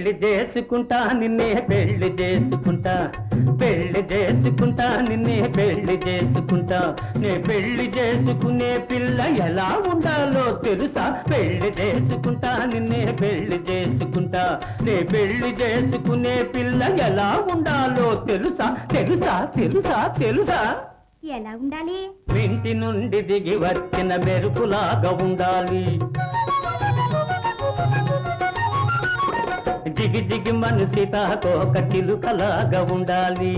పెళ్లి చేసుకుంటా నిన్నే పెళ్లి చేసుకుంటా పెళ్లి చేసుకుంటా నిన్నే పెళ్లి చేసుకుంటా నే పెళ్లి చేసుకునే పిల్ల ఎలా ఉండాలో తెలుసా పెళ్లి చేసుకుంటా నిన్నే పెళ్లి చేసుకుంటా నే పెళ్లి చేసుకునే పిల్ల ఎలా ఉండాలో తెలుసా తెలుసా తెలుసా తెలుసా ఎలా ఉండాలి ఇంటి నుండి దిగి వచ్చిన మెరుపులాగా ఉండాలి జిగి జిగి మనసి తాకోక చిలుకలాగా ఉండాలి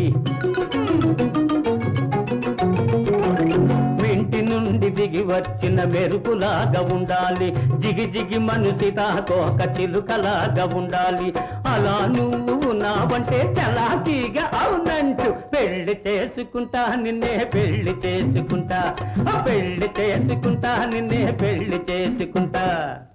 ఇంటి నుండి దిగి వచ్చిన మెరుపులాగా ఉండాలి జిగి జిగి మనసి తాకోక చిలుకలాగా ఉండాలి అలా నువ్వు నావంటే చలాకీగా అవునంటూ పెళ్లి చేసుకుంటా నిన్నే పెళ్లి చేసుకుంటా ఆ పెళ్లి చేసుకుంటా నిన్నే పెళ్లి చేసుకుంటా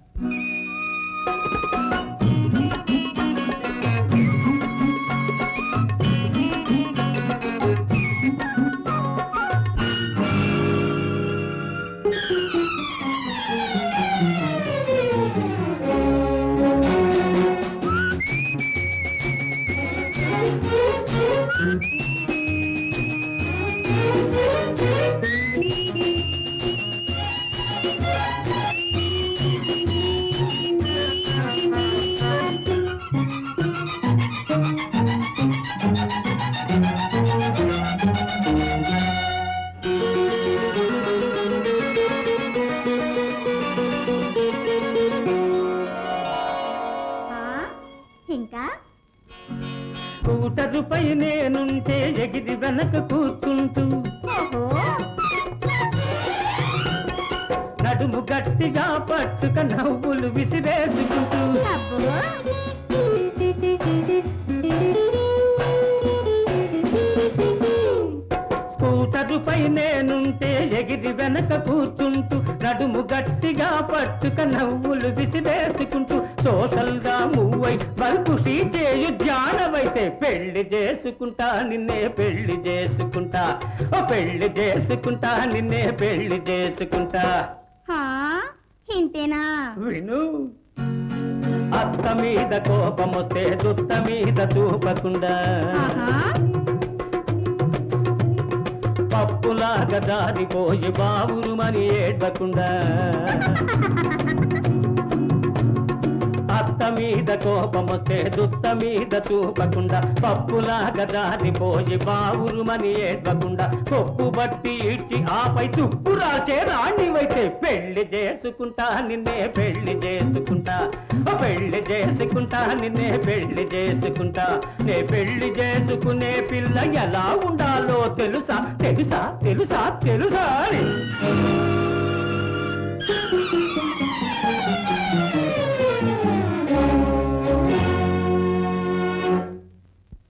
ఆ, ఇంకా స్కూటరుపై నేనుంటే ఎగిరి వెనక కూర్చుంటూ ఓహో నడుము గట్టిగా పట్టుక నవ్వులు విసిరేసుకుంటూ అబ్బో స్కూటరుపై నేనుంటే ఎగిరి వెనక కూర్చుంటూ నడుము గట్టిగా పట్టుక నవ్వులు విసిరేసుకుంటూ సోషల్ గా మూవై బల్కుషి చేయు జానవైతే పెళ్లి చేసుకుంటా నిన్నే పెళ్లి చేసుకుంటా ఓ పెళ్లి చేసుకుంటా నిన్నే పెళ్లి చేసుకుంటా హా, ఇంతేనా విను అత్త మీద కోపమొస్తే దుత్త మీద చూపకుండా ఆహా పప్పులాగా దారిపోయి బావురుమని ఏడ్వకుండా అత్త మీద కోపమొస్తే దుత్త మీద చూపకుండా పప్పులాగా దారిపోయి బావురుమని ఏడ్వకుండా కొప్పు బట్టి ఇచ్చి ఆపై తుప్పు రాసే రాణివైతే పెళ్లి చేసుకుంటా నిన్నే పెళ్లి చేసుకుంటా ఓ పెళ్లి చేసుకుంటా నిన్నే పెళ్లి చేసుకుంటా నే పెళ్లి చేసుకునే పిల్ల ఎలా ఉండాలో తెలుసా తెలుసా తెలుసా తెలుసా అని